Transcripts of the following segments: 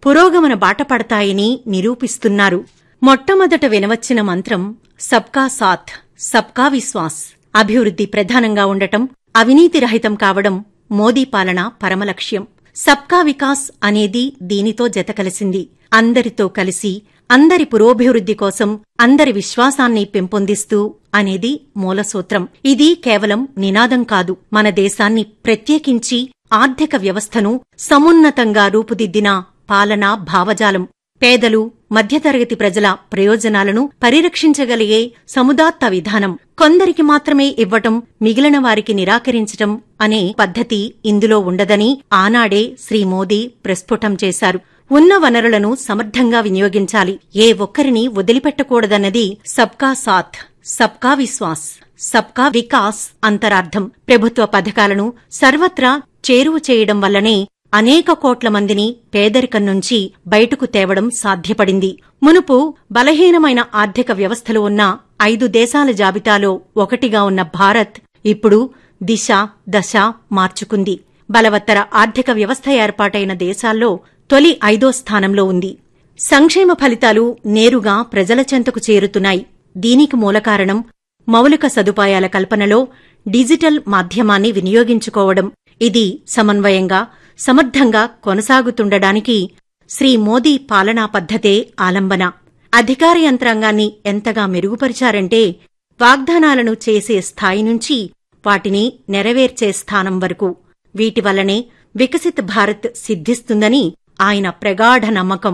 పురోగమన బాటపడతాయని నిరూపిస్తున్నారు మొట్టమొదట వినవచ్చిన మంత్రం సబ్కా సాథ్ సబ్కా విశ్వాస్ అభివృద్ధి ప్రధానంగా ఉండటం అవినీతి రహితం కావడం మోదీ పాలన పరమలక్ష్యం సబ్కా వికాస్ అనేది దీనితో జతకలిసింది అందరితో కలిసి అందరి పురోభివృద్ధి కోసం అందరి విశ్వాసాన్ని పెంపొందిస్తూ అనేది మూలసూత్రం ఇది కేవలం నినాదం కాదు మన దేశాన్ని ప్రత్యేకించి ఆర్థిక వ్యవస్థను సమున్నతంగా రూపుదిద్దిన పాలనా భావజాలం పేదలు మధ్యతరగతి ప్రజల ప్రయోజనాలను పరిరక్షించగలిగే సముదాత్త విధానం కొందరికి మాత్రమే ఇవ్వటం మిగిలిన వారికి నిరాకరించటం అనే పద్ధతి ఇందులో ఉండదని ఆనాడే శ్రీ మోదీ ప్రస్ఫుటం చేశారు ఉన్న వనరులను సమర్థంగా వినియోగించాలి ఏ ఒక్కరిని వదిలిపెట్టకూడదన్నది సబ్కా సాథ్ సబ్కా విశ్వాస్ సబ్కా వికాస్ అంతరార్థం ప్రభుత్వ పథకాలను సర్వత్రా చేరువ చేయడం వల్లనే అనేక కోట్ల మందిని పేదరికం నుంచి బయటకు తేవడం సాధ్యపడింది మునుపు బలహీనమైన ఆర్థిక వ్యవస్థలు ఉన్న ఐదు దేశాల జాబితాలో ఒకటిగా ఉన్న భారత్ ఇప్పుడు దిశ దశ మార్చుకుంది బలవత్తర ఆర్థిక వ్యవస్థ ఏర్పాటైన దేశాల్లో తొలి ఐదో స్థానంలో ఉంది సంక్షేమ ఫలితాలు నేరుగా ప్రజల చెంతకు చేరుతున్నాయి దీనికి మూలకారణం మౌలిక సదుపాయాల కల్పనలో డిజిటల్ మాధ్యమాన్ని వినియోగించుకోవడం ఇది సమన్వయంగా సమర్థంగా కొనసాగుతుండడానికి శ్రీ మోదీ పాలనా పద్ధతే ఆలంబన అధికార యంత్రాంగాన్ని ఎంతగా మెరుగుపరిచారంటే వాగ్దానాలను చేసే స్థాయి నుంచి వాటిని నెరవేర్చే స్థానం వరకు వీటి వల్లనే వికసిత్ భారత్ సిద్ధిస్తుందని ఆయన ప్రగాఢ నమ్మకం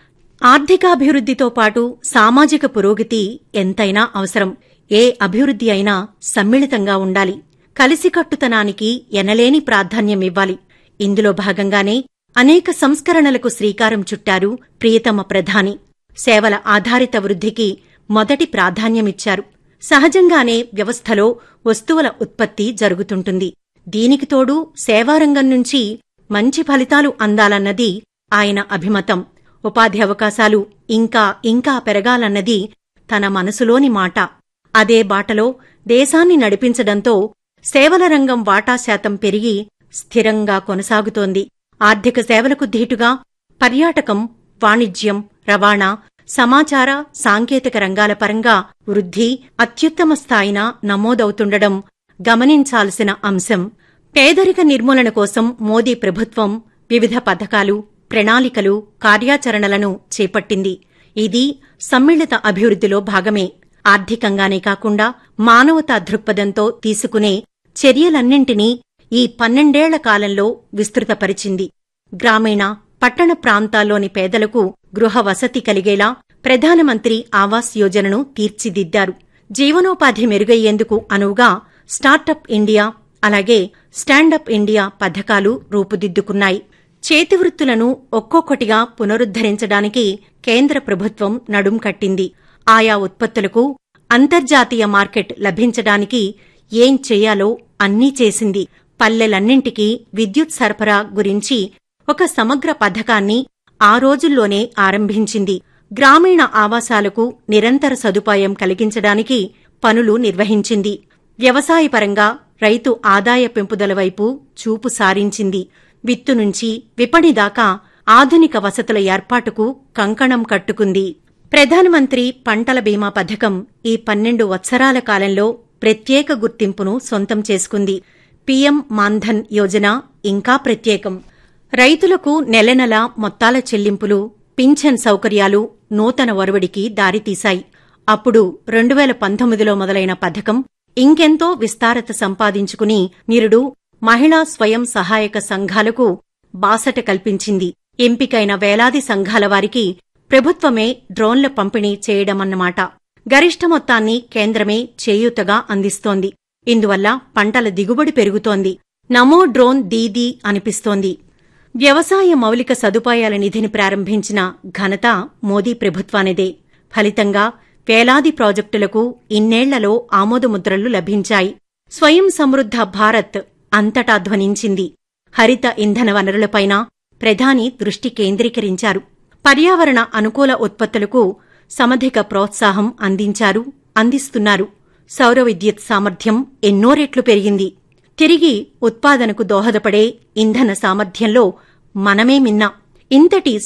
ఆర్థికాభివృద్ధితో పాటు సామాజిక పురోగతి ఎంతైనా అవసరం ఏ అభివృద్ధి అయినా సమ్మిళితంగా ఉండాలి కలిసికట్టుతనానికి ఎనలేని ప్రాధాన్యమివ్వాలి ఇందులో భాగంగానే అనేక సంస్కరణలకు శ్రీకారం చుట్టారు ప్రియతమ ప్రధాని సేవల ఆధారిత వృద్ధికి మొదటి ప్రాధాన్యమిచ్చారు సహజంగానే వ్యవస్థలో వస్తువుల ఉత్పత్తి జరుగుతుంటుంది దీనికి తోడు సేవారంగం నుంచి మంచి ఫలితాలు అందాలన్నది ఆయన అభిమతం ఉపాధి అవకాశాలు ఇంకా ఇంకా పెరగాలన్నది తన మనసులోని మాట అదే బాటలో దేశాన్ని నడిపించడంతో సేవల రంగం వాటా శాతం పెరిగి స్థిరంగా కొనసాగుతోంది ఆర్థిక సేవలకు ధీటుగా పర్యాటకం వాణిజ్యం రవాణా సమాచార సాంకేతిక రంగాల పరంగా వృద్ధి అత్యుత్తమ స్థాయిన నమోదవుతుండడం గమనించాల్సిన అంశం పేదరిక నిర్మూలన కోసం మోదీ ప్రభుత్వం వివిధ పథకాలు ప్రణాళికలు కార్యాచరణలను చేపట్టింది ఇది సమ్మిళిత అభివృద్ధిలో భాగమే ఆర్థికంగానే కాకుండా మానవతా దృక్పథంతో తీసుకునే చర్యలన్నింటినీ ఈ పన్నెండేళ్ల కాలంలో విస్తృతపరిచింది గ్రామీణ పట్టణ ప్రాంతాల్లోని పేదలకు గృహ వసతి కలిగేలా ప్రధానమంత్రి ఆవాస్ యోజనను తీర్చిదిద్దారు జీవనోపాధి మెరుగయ్యేందుకు అనువుగా స్టార్టప్ ఇండియా అలాగే స్టాండప్ ఇండియా పథకాలు రూపుదిద్దుకున్నాయి చేతివృత్తులను ఒక్కొక్కటిగా పునరుద్దరించడానికి కేంద్ర ప్రభుత్వం నడుం కట్టింది ఆయా ఉత్పత్తులకు అంతర్జాతీయ మార్కెట్ లభించడానికి ఏం చేయాలో అన్నీ చేసింది పల్లెలన్నింటికీ విద్యుత్ సరఫరా గురించి ఒక సమగ్ర పథకాన్ని ఆ రోజుల్లోనే ఆరంభించింది గ్రామీణ ఆవాసాలకు నిరంతర సదుపాయం కలిగించడానికి పనులు నిర్వహించింది వ్యవసాయపరంగా రైతు ఆదాయ పెంపుదల వైపు చూపు సారించింది విత్తు నుంచి విపణి దాకా ఆధునిక వసతుల ఏర్పాటుకు కంకణం కట్టుకుంది ప్రధానమంత్రి పంటల బీమా పథకం ఈ పన్నెండు వత్సరాల కాలంలో ప్రత్యేక గుర్తింపును సొంతం చేసుకుంది పీఎం మాన్ధన్ యోజన ఇంకా ప్రత్యేకం రైతులకు నెలనెల మొత్తాల చెల్లింపులు పింఛన్ సౌకర్యాలు నూతన ఒరవడికి దారితీశాయి అప్పుడు రెండు వేల పంతొమ్మిదిలో మొదలైన పథకం ఇంకెంతో విస్తారత సంపాదించుకుని నిరుడు మహిళా స్వయం సహాయక సంఘాలకు బాసట కల్పించింది ఎంపికైన వేలాది సంఘాల వారికి ప్రభుత్వమే డ్రోన్ల పంపిణీ చేయడమన్నమాట గరిష్ట మొత్తాన్ని కేంద్రమే చేయూతగా అందిస్తోంది ఇందువల్ల పంటల దిగుబడి పెరుగుతోంది నమో డ్రోన్ దీదీ అనిపిస్తోంది వ్యవసాయ మౌలిక సదుపాయాల నిధిని ప్రారంభించిన ఘనత మోదీ ప్రభుత్వానిదే ఫలితంగా వేలాది ప్రాజెక్టులకు ఇన్నేళ్లలో ఆమోదముద్రలు లభించాయి స్వయం సమృద్ధ భారత్ అంతటా ధ్వనించింది హరిత ఇంధన వనరులపైన ప్రధాని దృష్టి కేంద్రీకరించారు పర్యావరణ అనుకూల ఉత్పత్తులకు సమధిక ప్రోత్సాహం అందించారు అందిస్తున్నారు సౌర విద్యుత్ సామర్థ్యం ఎన్నో రెట్లు పెరిగింది తిరిగి ఉత్పాదనకు దోహదపడే ఇంధన సామర్థ్యంలో మనమే మిన్న ఇంతటి